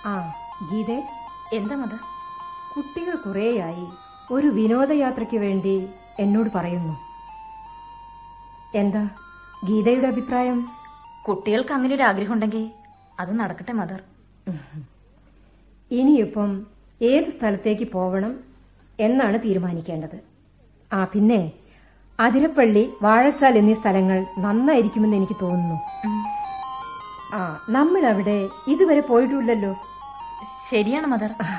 ആ ഗീതേ എന്താ മദർ കുട്ടികൾ കുറേയായി ഒരു വിനോദയാത്രയ്ക്ക് വേണ്ടി എന്നോട് പറയുന്നു എന്താ ഗീതയുടെ അഭിപ്രായം കുട്ടികൾക്ക് അങ്ങനെ ഒരു ആഗ്രഹം ഉണ്ടെങ്കിൽ അത് നടക്കട്ടെ മദർ ഇനിയിപ്പം ഏത് സ്ഥലത്തേക്ക് പോവണം എന്നാണ് തീരുമാനിക്കേണ്ടത് ആ പിന്നെ അതിരപ്പള്ളി വാഴച്ചാൽ എന്നീ സ്ഥലങ്ങൾ നന്നായിരിക്കുമെന്ന് എനിക്ക് തോന്നുന്നു ഉം. ആ നമ്മൾ അവിടെ ഇതുവരെ പോയിട്ടില്ലല്ലോ ശരിയാണ് മദർ